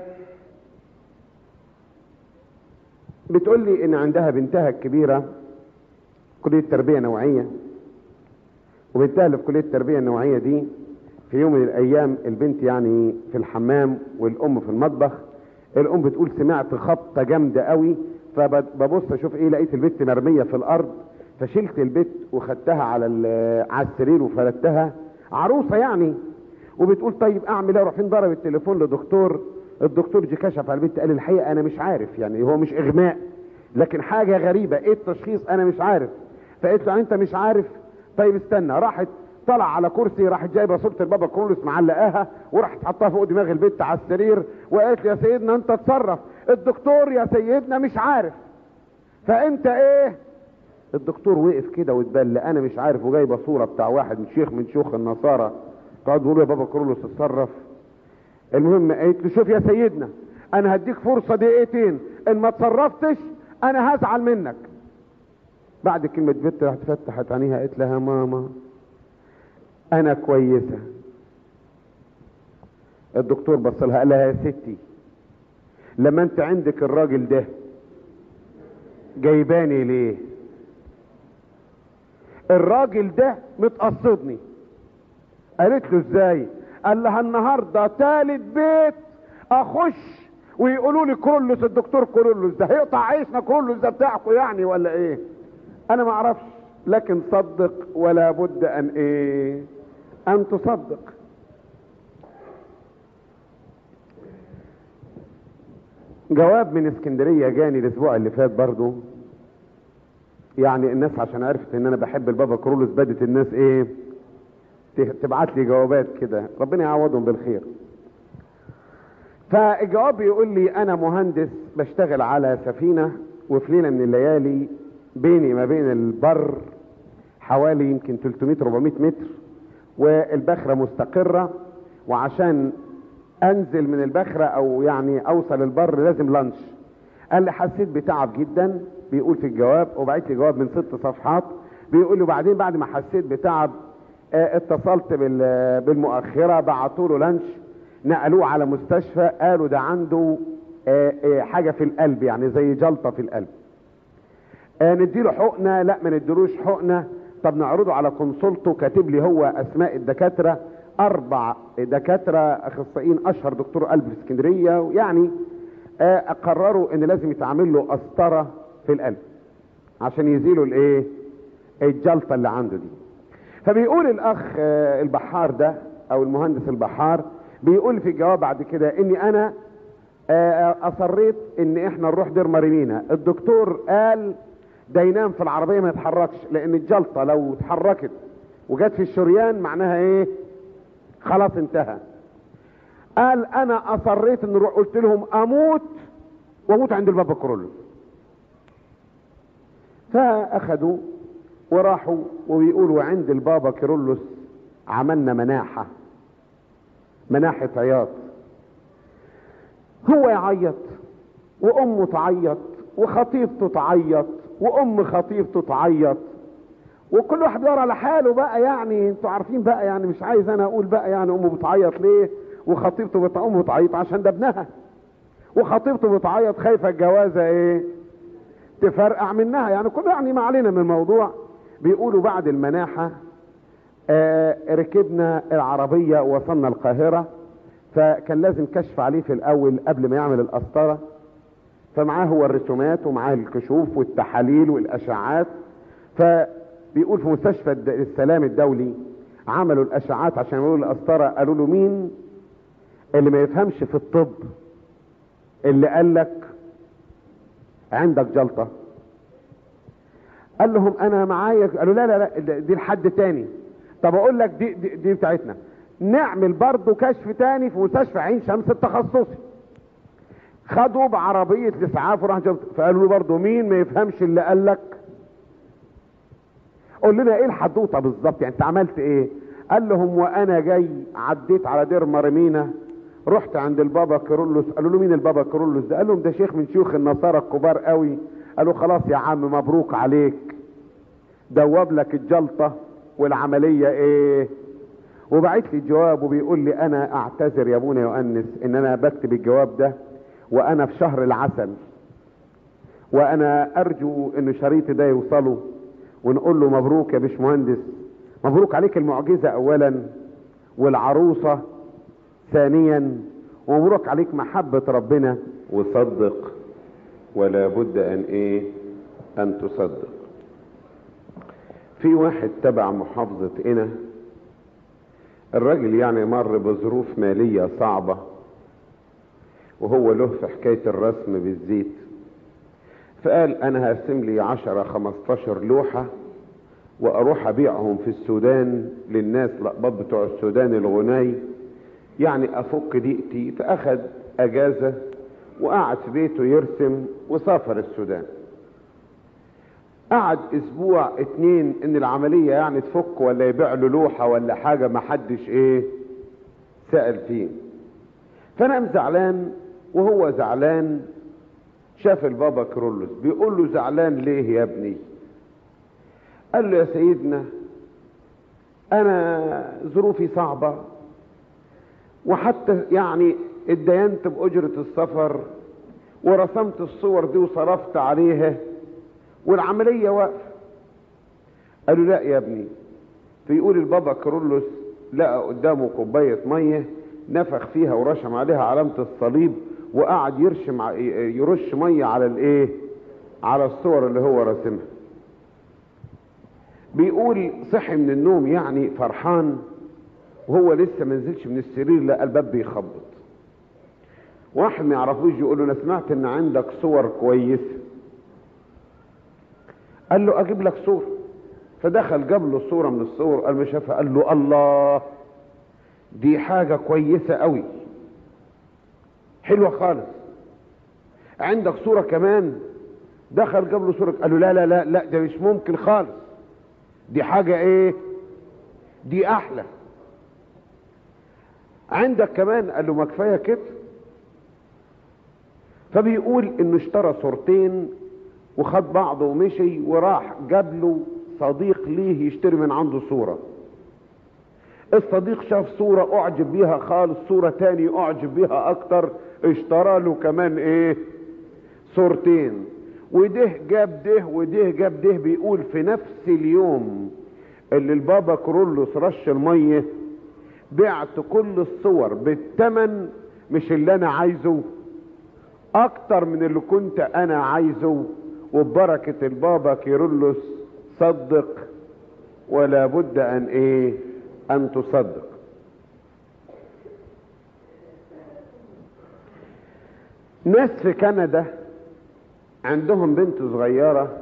بتقول لي ان عندها بنتها الكبيره كليه تربيه نوعيه وبنتها اللي في كليه التربيه النوعيه دي في يوم من الايام البنت يعني في الحمام والام في المطبخ الام بتقول سمعت خبطه جامده قوي فببص اشوف ايه لقيت البت مرميه في الارض فشلت البت وخدتها على على السرير وفردتها عروسه يعني وبتقول طيب اعمل ايه رايحين ضرب التليفون لدكتور الدكتور جه كشف على البنت قال الحقيقه انا مش عارف يعني هو مش اغماء لكن حاجه غريبه ايه التشخيص انا مش عارف فقلت له انت مش عارف طيب استنى راحت طلع على كرسي راحت جايبه صوره البابا كرولوس معلقاها وراحت حطها فوق دماغ البت على السرير وقالت لي يا سيدنا انت اتصرف الدكتور يا سيدنا مش عارف فانت ايه الدكتور وقف كده واتبل انا مش عارف وجايبه صوره بتاع واحد من شيخ من شيوخ النصارى قعد بيقول يا بابا كرولوس اتصرف المهم قالت له شوف يا سيدنا انا هديك فرصه دقيقتين ان ما اتصرفتش انا هزعل منك بعد كلمة بنت راحت فتحت عينيها قالت لها ماما أنا كويسة الدكتور بص لها قال لها يا ستي لما انت عندك الراجل ده جايباني ليه الراجل ده متقصدني قالت له ازاي قال لها النهارده تالت بيت اخش ويقولوا لي كرولوس الدكتور كرولوس ده هيقطع عيشنا كرولوس ده بتاعكم يعني ولا ايه انا ما اعرفش لكن صدق ولا بد ان ايه ان تصدق جواب من اسكندرية جاني الاسبوع اللي فات برضو يعني الناس عشان عرفت ان انا بحب البابا كرولوس بدت الناس ايه تبعت لي جوابات كده ربنا يعوضهم بالخير فالجواب بيقول لي انا مهندس بشتغل على سفينة وفي ليلة من الليالي بيني ما بين البر حوالي يمكن 300 400 متر والبخرة مستقرة وعشان انزل من البخرة او يعني اوصل البر لازم لانش قال لي حسيت بتعب جدا بيقول في الجواب وبعت لي جواب من ست صفحات بيقول له بعدين بعد ما حسيت بتعب اه اتصلت بالمؤخرة بعتوا له لانش نقلوه على مستشفى قالوا ده عنده اه اه حاجة في القلب يعني زي جلطة في القلب نديله حقنة لا ما نديلوش حقنة طب نعرضه على كونسولته كاتب لي هو اسماء الدكاترة اربع دكاترة اخصائيين اشهر دكتور قلب في اسكندرية يعني قرروا ان لازم يتعمل له قسطرة في القلب عشان يزيلوا الايه الجلطة اللي عنده دي فبيقول الاخ البحار ده او المهندس البحار بيقول في الجواب بعد كده اني انا اصريت ان احنا نروح دير مريمينا الدكتور قال ده ينام في العربية ما يتحركش لان الجلطة لو اتحركت وجت في الشريان معناها ايه خلاص انتهى قال انا اصريت ان نروح قلت لهم اموت واموت عند البابا كرولوس فاخدوا وراحوا وبيقولوا عند البابا كيرلس عملنا مناحة مناحة عياط هو يعيط وامه تعيط وخطيبته تعيط وام خطيبته تعيط وكل واحد يدور على حاله بقى يعني انتوا عارفين بقى يعني مش عايز انا اقول بقى يعني امه بتعيط ليه وخطيبته بت... امه بتعيط عشان ده ابنها وخطيبته بتعيط خايفه الجوازه ايه تفرقع منها يعني كل يعني ما علينا من الموضوع بيقولوا بعد المناحه آه ركبنا العربيه وصلنا القاهره فكان لازم كشف عليه في الاول قبل ما يعمل القسطره فمعاه هو الرسومات ومعاه الكشوف والتحاليل والاشعاعات فبيقول في مستشفى السلام الدولي عملوا الاشعاعات عشان يعملوا القسطره قالوا له مين اللي ما يفهمش في الطب اللي قال لك عندك جلطه قال لهم انا معايا قالوا لا لا لا دي لحد تاني طب اقول لك دي, دي, دي بتاعتنا نعمل برضه كشف تاني في مستشفى عين شمس التخصصي خدوا بعربية الاسعاف وراح جابت فقالوا له برضه مين ما يفهمش اللي قال لك قول لنا ايه الحدوته بالظبط يعني انت عملت ايه قال لهم وانا جاي عديت على دير مرمينا رحت عند البابا كيرلس قالوا له مين البابا كيرلس ده قال لهم ده شيخ من شيوخ النصارى الكبار قوي قالوا خلاص يا عم مبروك عليك دوب لك الجلطة والعملية ايه وبعت لي جواب وبيقول لي انا اعتذر يا ابونا يؤنس ان انا بكتب الجواب ده وانا في شهر العسل وانا ارجو ان شريطي ده يوصله ونقول له مبروك يا باشمهندس مبروك عليك المعجزة اولا والعروسة ثانيا ومبروك عليك محبة ربنا وصدق ولا بد ان ايه ان تصدق في واحد تبع محافظة قنا الراجل يعني مر بظروف مالية صعبة وهو له في حكاية الرسم بالزيت فقال انا هرسم لي عشرة خمستاشر لوحة واروح ابيعهم في السودان للناس لقباط بتوع السودان الغناي يعني افك دقتي فاخد اجازة وقعد في بيته يرسم وسافر السودان قعد اسبوع اتنين ان العملية يعني تفك ولا يبيع له لوحة ولا حاجة ما حدش ايه سأل فيه فانا زعلان وهو زعلان شاف البابا كرولوس بيقول له زعلان ليه يا ابني قال له يا سيدنا انا ظروفي صعبة وحتى يعني اتدينت باجرة السفر ورسمت الصور دي وصرفت عليها والعملية واقفة قالوا لا يا ابني فيقول البابا كرولوس لقى قدامه كوباية مية نفخ فيها ورشم عليها علامة الصليب وقعد يرشم ع- يرش مية على الايه على الصور اللي هو راسمها بيقول صحي من النوم يعني فرحان وهو لسه ما نزلش من السرير لقى الباب بيخبط واحد ما يعرفوش يقول له انا سمعت ان عندك صور كويسه قال له اجيب لك صوره فدخل جاب له صوره من الصور قال ما شافها قال له الله دي حاجه كويسه قوي حلوه خالص عندك صوره كمان دخل جاب له صوره قال له لا لا لا لا ده مش ممكن خالص دي حاجه ايه دي احلى عندك كمان قال له ما كفايه كده فبيقول انه اشترى صورتين وخد بعضه ومشي وراح جاب له صديق ليه يشتري من عنده صورة الصديق شاف صورة اعجب بيها خالص صورة تاني اعجب بيها اكتر اشترى له كمان ايه صورتين وده جاب ده وده جاب ده بيقول في نفس اليوم اللي البابا كرولوس رش المية بعت كل الصور بالثمن مش اللي انا عايزه اكتر من اللي كنت انا عايزه وببركة البابا كيرلس صدق ولا بد ان ايه ان تصدق ناس في كندا عندهم بنت صغيرة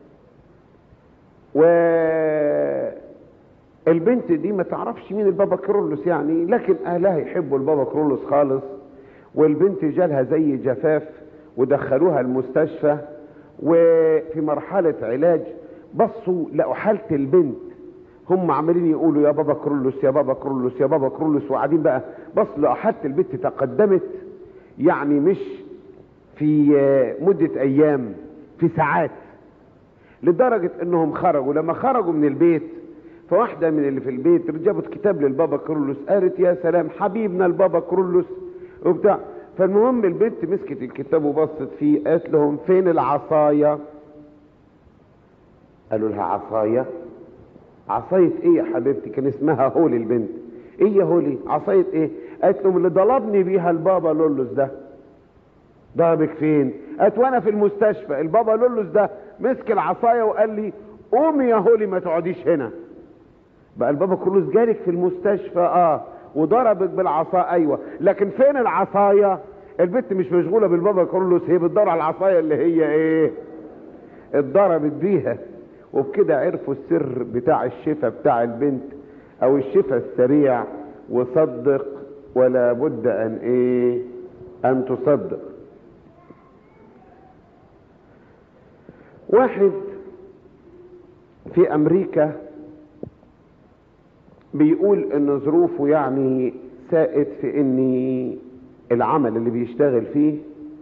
والبنت دي ما تعرفش مين البابا كرولوس يعني لكن اهلها يحبوا البابا كرولوس خالص والبنت جالها زي جفاف ودخلوها المستشفى وفي مرحلة علاج بصوا لقوا حالة البنت هم عمالين يقولوا يا بابا كرولوس يا بابا كرولوس يا بابا كرولوس وقاعدين بقى بص لقوا حالة البنت تقدمت يعني مش في آه، مدة ايام في ساعات لدرجة انهم خرجوا لما خرجوا من البيت فواحدة من اللي في البيت جابت كتاب للبابا كرولوس قالت يا سلام حبيبنا البابا كرولوس وبتاع فالمهم البنت مسكت الكتاب وبصت فيه قالت لهم فين العصاية قالوا لها عصاية عصاية ايه يا حبيبتي كان اسمها هولي البنت ايه يا هولي عصاية ايه قالت لهم اللي ضربني بيها البابا لولوس ده ضربك فين قالت وانا في المستشفى البابا لولوس ده مسك العصاية وقال لي قومي يا هولي ما تقعديش هنا بقى البابا كرولوس جالك في المستشفى اه وضربك بالعصا ايوه لكن فين العصايه البنت مش مشغوله بالبابا كرولوس هي بتدور على العصايه اللي هي ايه اتضربت بيها وبكده عرفوا السر بتاع الشفاء بتاع البنت او الشفاء السريع وصدق ولا بد ان ايه ان تصدق واحد في امريكا بيقول ان ظروفه يعني سائد في ان العمل اللي بيشتغل فيه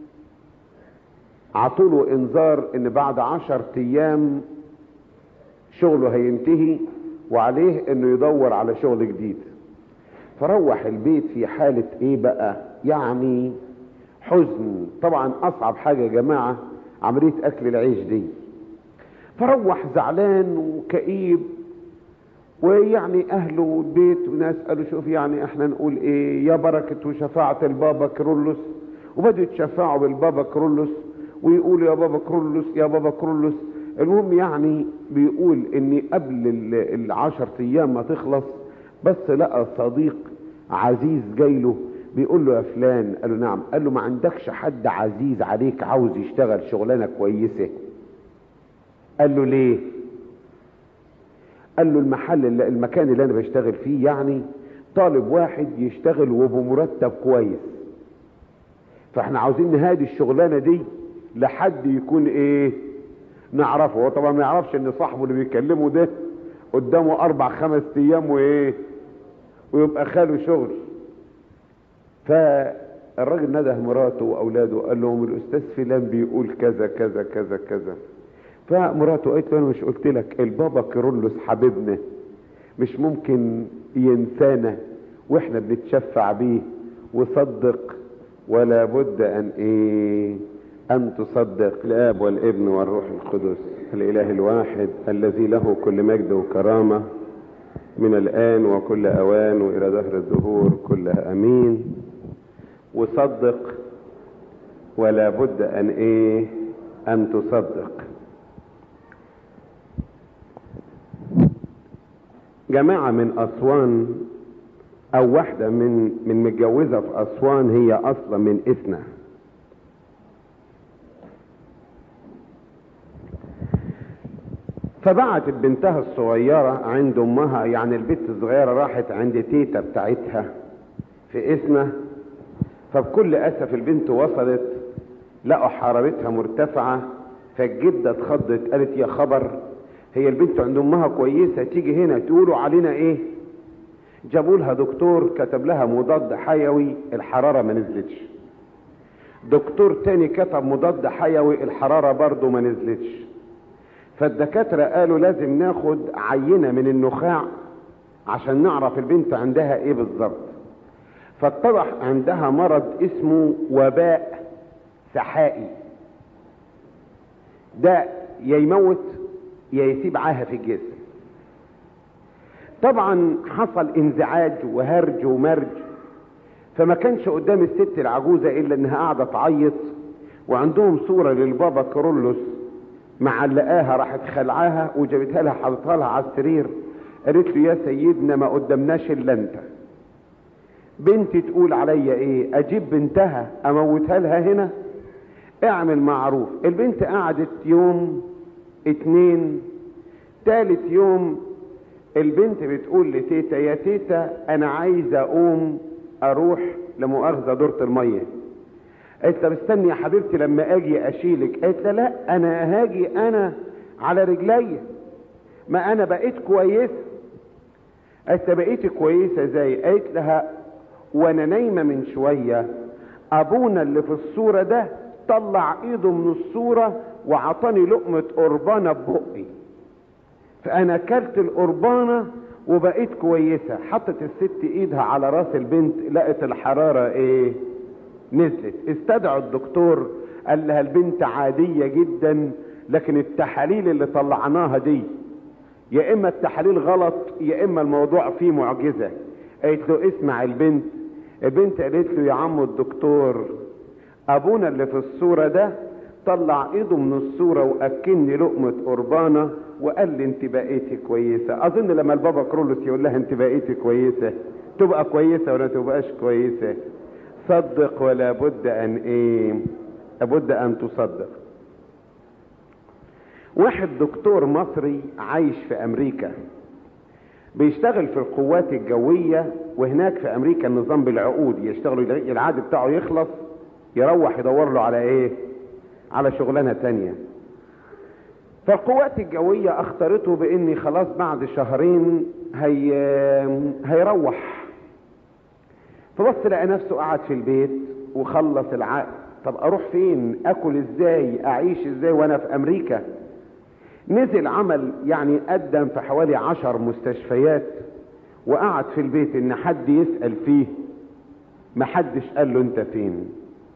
عطوله انذار ان بعد عشر ايام شغله هينتهي وعليه انه يدور على شغل جديد فروح البيت في حالة ايه بقى يعني حزن طبعا اصعب حاجة يا جماعة عملية اكل العيش دي فروح زعلان وكئيب ويعني اهله والبيت وناس قالوا شوف يعني احنا نقول ايه يا بركة وشفاعة البابا كرولوس وبدوا يتشفعوا بالبابا كرولوس ويقولوا يا بابا كرولوس يا بابا كرولوس المهم يعني بيقول ان قبل ال- العشر ايام ما تخلص بس لقى صديق عزيز جاي له بيقول له يا فلان قال له نعم قال له ما عندكش حد عزيز عليك عاوز يشتغل شغلانه كويسه قال له ليه قال له المحل اللي المكان اللي انا بشتغل فيه يعني طالب واحد يشتغل وبمرتب كويس فاحنا عاوزين نهادي الشغلانه دي لحد يكون ايه نعرفه هو طبعا ما يعرفش ان صاحبه اللي بيكلمه ده قدامه اربع خمس ايام وايه ويبقى خاله شغل فالراجل نده مراته واولاده وقال لهم الاستاذ فلان بيقول كذا كذا كذا كذا فمراته قالت له انا مش قلت لك البابا كيرلس حبيبنا مش ممكن ينسانا واحنا بنتشفع بيه وصدق ولا بد ان ايه أم تصدق الآب والابن والروح القدس الإله الواحد الذي له كل مجد وكرامة من الآن وكل أوان وإلى دهر الدهور كلها أمين وصدق ولا بد أن إيه أن تصدق جماعة من أسوان أو واحدة من من متجوزة في أسوان هي أصلا من إثنى فبعتت بنتها الصغيرة عند أمها يعني البنت الصغيرة راحت عند تيتا بتاعتها في إثنى فبكل أسف البنت وصلت لقوا حرارتها مرتفعة فالجدة اتخضت قالت يا خبر هي البنت عند أمها كويسة تيجي هنا تقولوا علينا إيه جابوا لها دكتور كتب لها مضاد حيوي الحرارة ما نزلتش دكتور تاني كتب مضاد حيوي الحرارة برضه ما نزلتش فالدكاترة قالوا لازم ناخد عينة من النخاع عشان نعرف البنت عندها ايه بالظبط فاتضح عندها مرض اسمه وباء سحائي ده يا يموت يا يسيب عاهة في الجسم طبعا حصل انزعاج وهرج ومرج فما كانش قدام الست العجوزة الا انها قاعدة تعيط وعندهم صورة للبابا كرولوس معلقاها راحت خلعاها وجابتها لها حاططها لها على السرير قالت له يا سيدنا ما قدامناش الا انت بنتي تقول عليا ايه اجيب بنتها اموتها لها هنا اعمل معروف البنت قعدت يوم اتنين تالت يوم البنت بتقول لتيتا يا تيتا انا عايزه اقوم اروح لمؤاخذه دورة الميه قالت طب استني يا حبيبتي لما اجي اشيلك قالت لا لا انا هاجي انا على رجليا ما انا بقيت كويسه قالت بقيت كويسه ازاي قالت لها وانا نايمه من شويه ابونا اللي في الصوره ده طلع ايده من الصوره وعطاني لقمه قربانه ببقي فانا اكلت القربانه وبقيت كويسه حطت الست ايدها على راس البنت لقت الحراره ايه نزلت استدعوا الدكتور قال لها البنت عادية جدا لكن التحاليل اللي طلعناها دي يا اما التحاليل غلط يا اما الموضوع فيه معجزة قالت له اسمع البنت البنت قالت له يا عم الدكتور ابونا اللي في الصورة ده طلع ايده من الصورة واكلني لقمة قربانة وقال لي انت بقيتي كويسة اظن لما البابا كرولوس يقول لها انت بقيتي كويسة تبقى كويسة ولا تبقاش كويسة صدق ولا بد ان ايه لابد ان تصدق واحد دكتور مصري عايش في امريكا بيشتغل في القوات الجوية وهناك في امريكا النظام بالعقود يشتغلوا العقد بتاعه يخلص يروح يدور له على ايه على شغلانة تانية فالقوات الجوية اختارته باني خلاص بعد شهرين هي هيروح فبص لقى نفسه قعد في البيت وخلص العقد طب اروح فين اكل ازاي اعيش ازاي وانا في امريكا نزل عمل يعني قدم في حوالي عشر مستشفيات وقعد في البيت ان حد يسأل فيه محدش قال له انت فين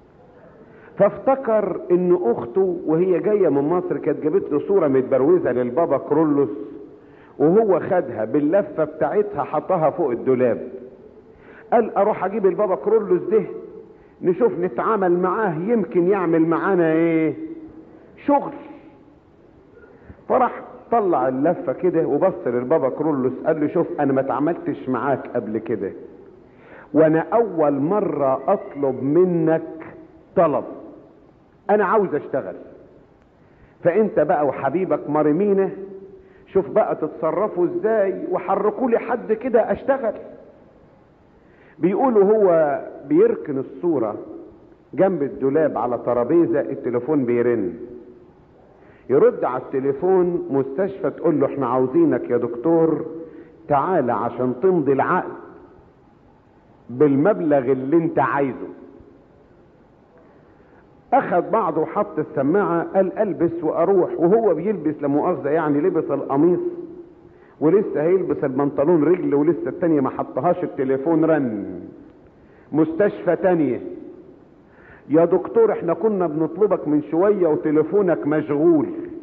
فافتكر ان اخته وهي جاية من مصر كانت جابت له صورة متبروزة للبابا كرولوس وهو خدها باللفة بتاعتها حطها فوق الدولاب قال اروح اجيب البابا كرولوس ده نشوف نتعامل معاه يمكن يعمل معانا ايه شغل فراح طلع اللفة كده وبص للبابا كرولوس قال له شوف انا ما اتعاملتش معاك قبل كده وانا اول مرة اطلب منك طلب انا عاوز اشتغل فانت بقى وحبيبك مرمينه شوف بقى تتصرفوا ازاي وحركوا لي حد كده اشتغل بيقولوا هو بيركن الصورة جنب الدولاب على ترابيزة التليفون بيرن يرد على التليفون مستشفى تقول له احنا عاوزينك يا دكتور تعالى عشان تمضي العقد بالمبلغ اللي انت عايزه اخذ بعضه وحط السماعة قال البس واروح وهو بيلبس لمؤاخذة يعني لبس القميص ولسه هيلبس البنطلون رجل ولسه التانية ما حطهاش التليفون رن مستشفى تانية يا دكتور احنا كنا بنطلبك من شوية وتليفونك مشغول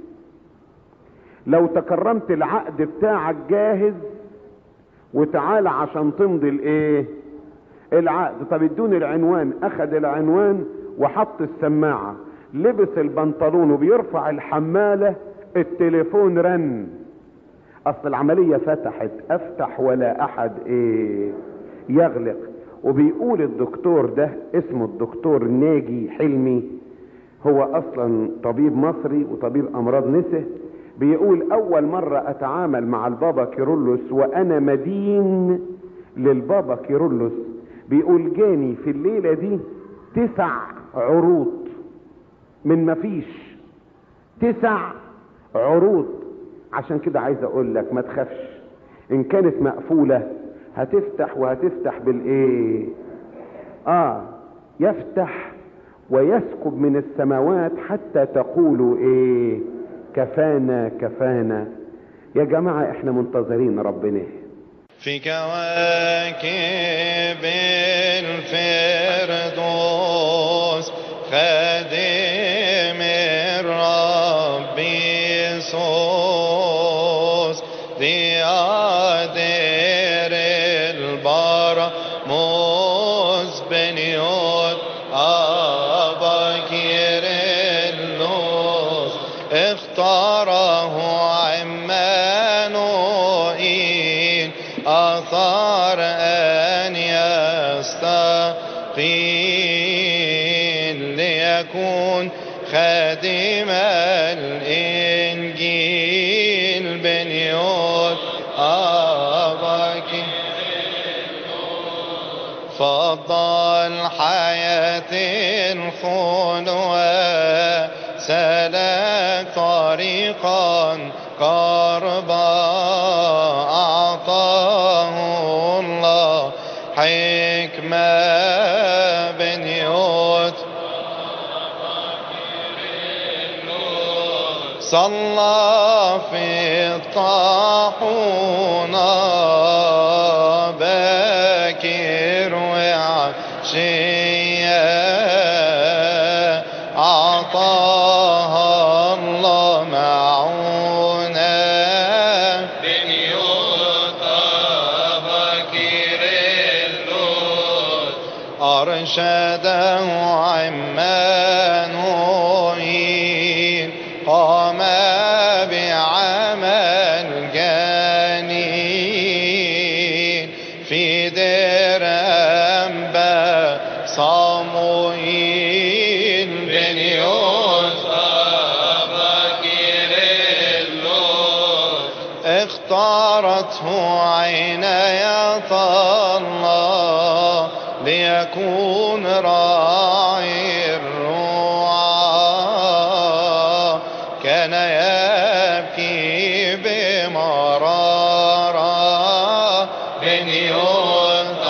لو تكرمت العقد بتاعك جاهز وتعالى عشان تمضي الايه العقد طب ادوني العنوان اخد العنوان وحط السماعة لبس البنطلون وبيرفع الحمالة التليفون رن اصل العملية فتحت افتح ولا احد ايه يغلق وبيقول الدكتور ده اسمه الدكتور ناجي حلمي هو اصلا طبيب مصري وطبيب امراض نسا بيقول اول مرة اتعامل مع البابا كيرلس وانا مدين للبابا كيرلس بيقول جاني في الليلة دي تسع عروض من مفيش تسع عروض عشان كده عايز اقول لك ما تخافش ان كانت مقفولة هتفتح وهتفتح بالايه اه يفتح ويسكب من السماوات حتى تقولوا ايه كفانا كفانا يا جماعة احنا منتظرين ربنا في كواكب الفردوس خادم الرب يسوس ديادر البر بنيوت أبا كيرلس اختاره عمانوئيل أثار أن يستقيل ليكون خادم الإنجيل بنيوت أبا فضل حياة الخلوة سلك طريقا قربا أعطاه الله حكمة بنيوت صلى في الطاحونة باكر وعشية أعطاها الله معونة أرشده عمانوئيل قام بعمل جانين في دير أنبا صموئيل بن يوسف اختارته عناية الله ليكون راعي الرعاة كان يبكي بمرارة بن يوسف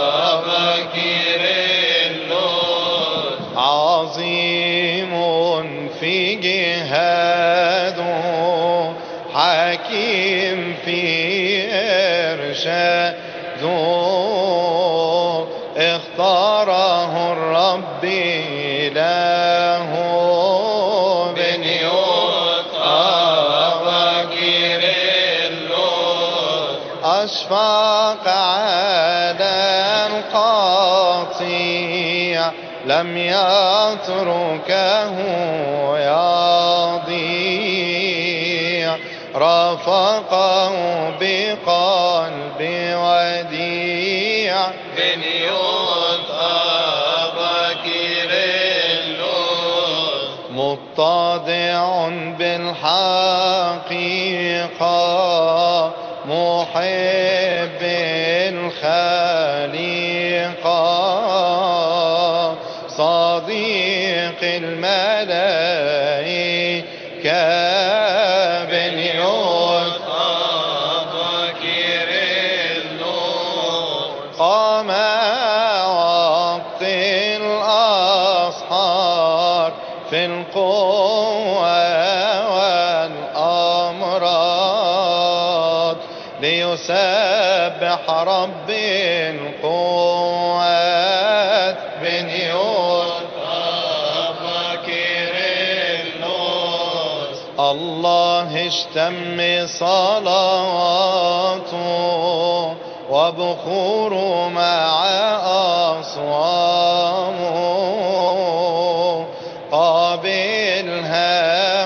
عظيم في جهاده حكيم في إرشاده اختاره الرب له بن أشفق على القاطيع لم يتركه يضيع رافقه بقلب وديع بن متضع بالحقيقة محب الخليقة صديق الملائكة بن يوسف قام وقت الأسحار في القوة والأمراض ليسبح رب القوات بن يوسف الله اشتم صلواته وبخور مع أصوامه قابلها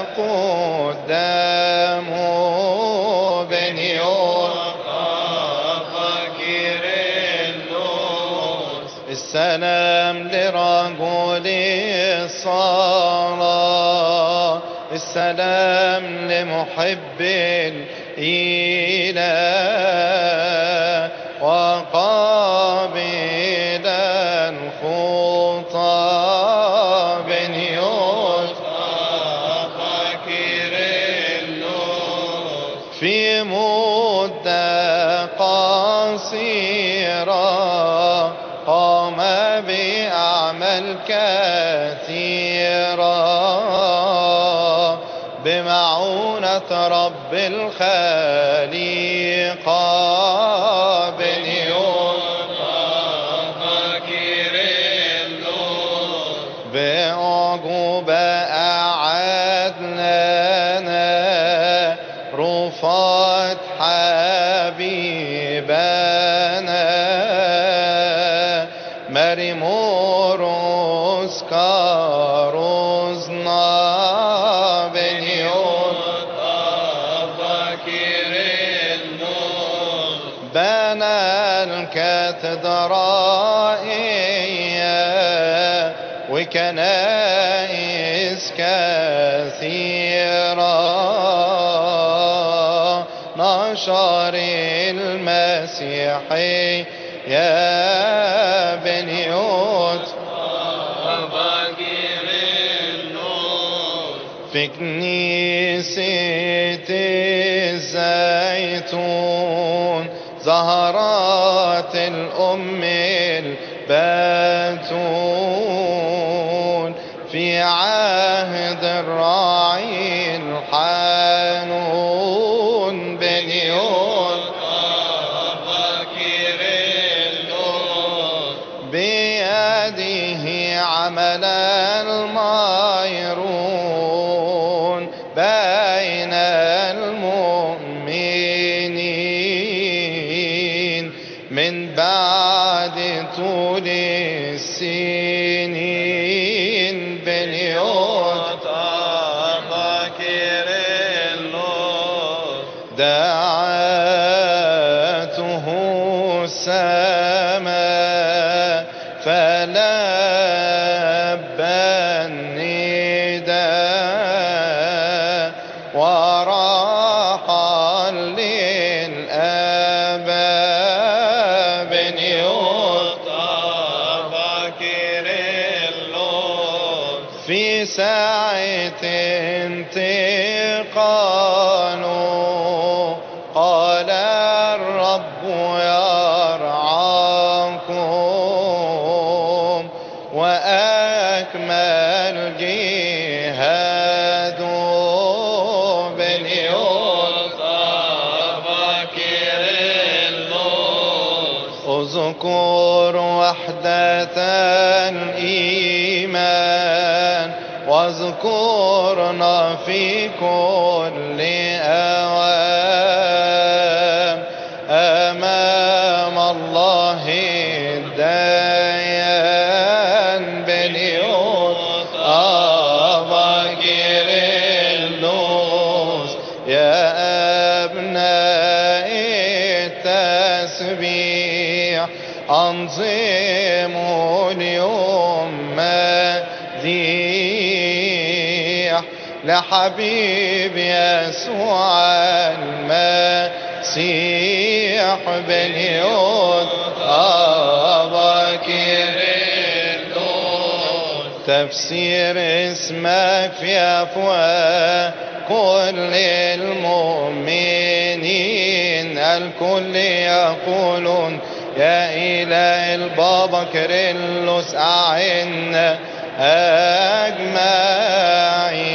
قدامه بنيون السلام لرجل الصلاة السلام لمحب الإله وقابلا الخطى بنيوت في مدة قصيرة قام بأعمال كثيرة بمعونة رب الخليقة بنيون بعقوبة أعاد لنا رفات حبيبنا مرموروس كاروزنا بنيون بنى الكاتدرائية وكنائس كثيرة نشر المسيحي يا بنيوت في كنيسة الزيتون زهرات الأم الباتون في عهد الراعي الحانون بنيون بيده عمل الميرون بين المؤمنين من بعد طول السنين بنيوت دعاته السماء فلبى النداء وراح للأباء بنيوت في ساعة انتقاله قال الرب يرعاكم وأكمل جهاد بنيوت اذكر وحدة الإيمان واذكرنا في كل أوام أمام الله الديان بنيوت أباكر اللوز يا أبناء التسبيح أنظموا اليوم مديح لحبيب يسوع المسيح بنيوت أباكر تفسير اسمك في أفواه كل المؤمنين الكل يقولون يا إله البابا كريلوس أعنا أجمعين